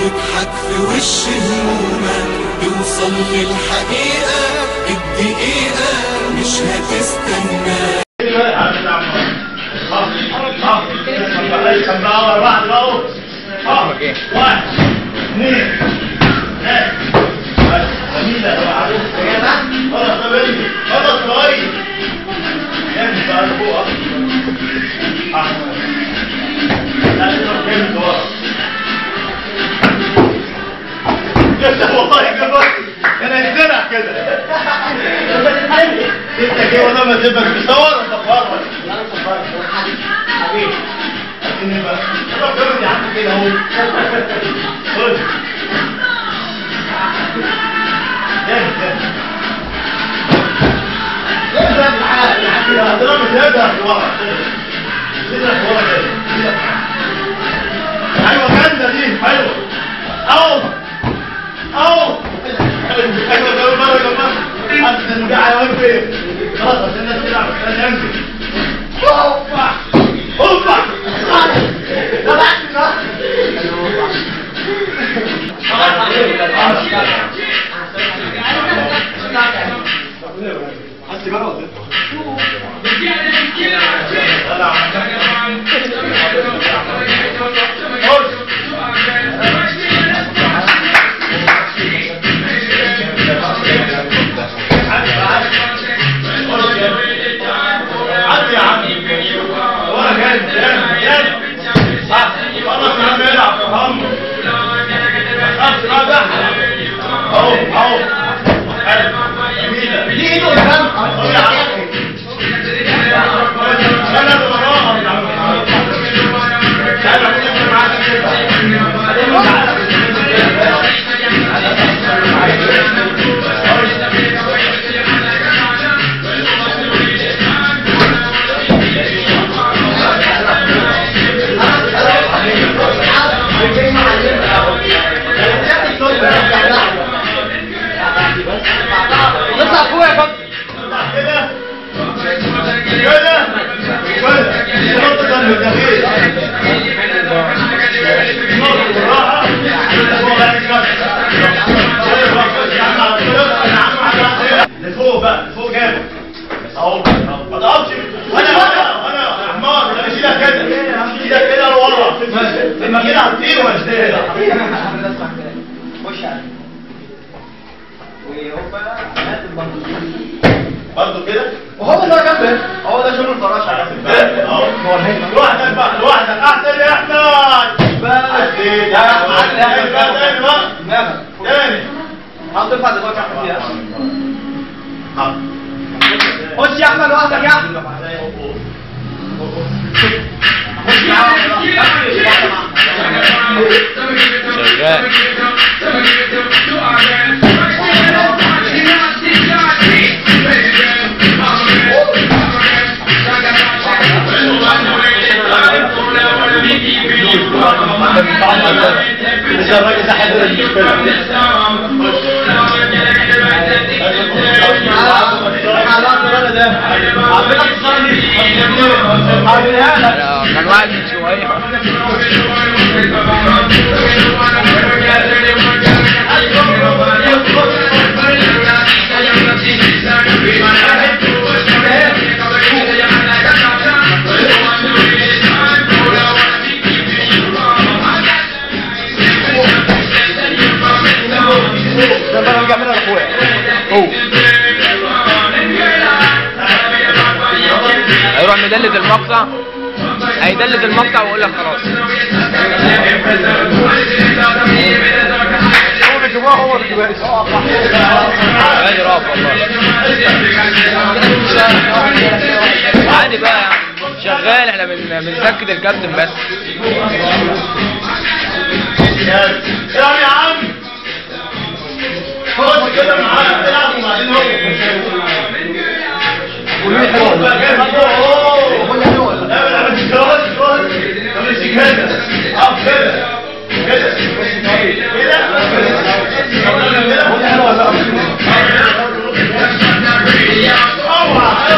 تضحك في وش همومك توصل للحقيقة الدقيقة مش هتستنى واحد اثنين ثلاثة جميلة خلاص طبيعي خلاص كويس جامد بقى فوق أحمد لا تروح جامد ورا يفتح والله كمان انا يتزرع كده انت كده والله ما تبقى تصور انت فرق حبيبي عايزين نبقى طب جامد يا عم كده اهو خد جامد جامد اضرب معاه اضرب اضرب ورا اضرب ورا كده ايوه جامده دي حلوه او او ايوه ده مره كمان حتى انه قاعد واقف فين خلاص عشان الناس تلعب انا امشي اوبا اوبا عدي يا عم وانا جاي جاي جاي خلاص يا عم العب هم خلاص رابع اهو اهو جميلة دي ايده قدام اهو يا عم انا اللي وراها يا عم تعالى نفكر معاك كده نطلع فوق يا بابا كده كده كده نقطة من الدخيل نقطة بالراحة لفوق بقى لفوق جامد اهو ما تقفش انا انا انا يا حمار انا اشيلك كده اشيلك كده لورا لما كده هتطير ولا اشتغل خش عليه وهوبا هات البندق برضه كده وهو ده جنبه هو ده شغل الفراشه على فكره اه لوحدك بقى لوحدك احسن يا احمد بس يا احمد تاني بقى تاني بقى دماغك تاني حاول ترفع دماغك احمد فيها حاضر. خش يا احمد لوحدك يا احمد شغال لسه الراجل ده حل المشكله كان واحد من شويه ده انا رجع منها لاخويا هو هيروح مدلد المقطع هيدلد المقطع ويقول لك خلاص هو اللي جواه هو اللي جواه غالي راب والله عادي بقى يا عم. شغال احنا بن- بنسكت الكابتن بس يا عم خش كده معاه العب وبعدين هو قولوا حلو ولا بقى كده اوه قولوا حلو ولا لا لا مش خلاص خلاص طب مش كده اقف كده كده كده قولوا حلو ولا اوعى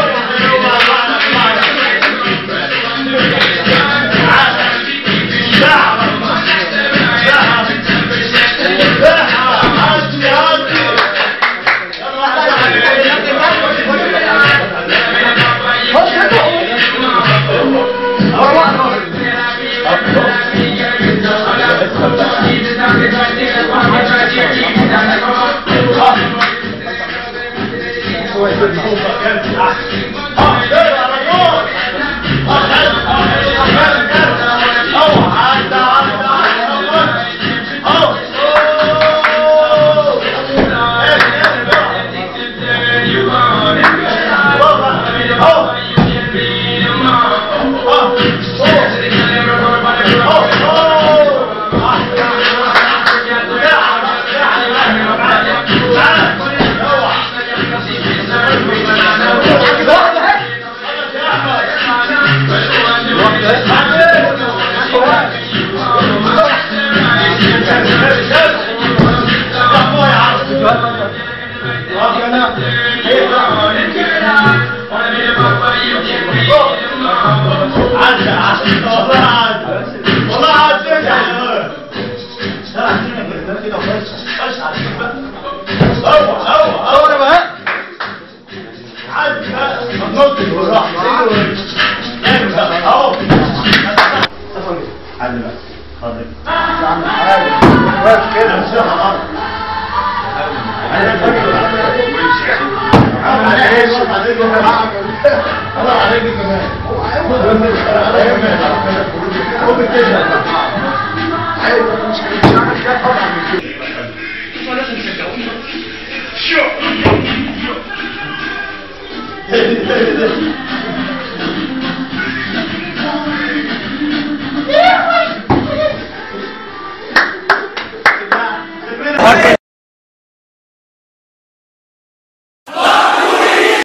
اوعى ايوه جامد احسن اه كده على طول اه جامد اه جامد جامد اوه عدى عدى عدى اوه اوه جامد جامد اوه عدى عدى والله عدى والله عدى يا حيوان لا عدى كده وفش عدى بقى اوعى اوعى اوعى بقى عدى بقى نط وراح جامد بقى اهو عدى بقى اتفضل بس كده مش هعرف الله عليك كمان Sure.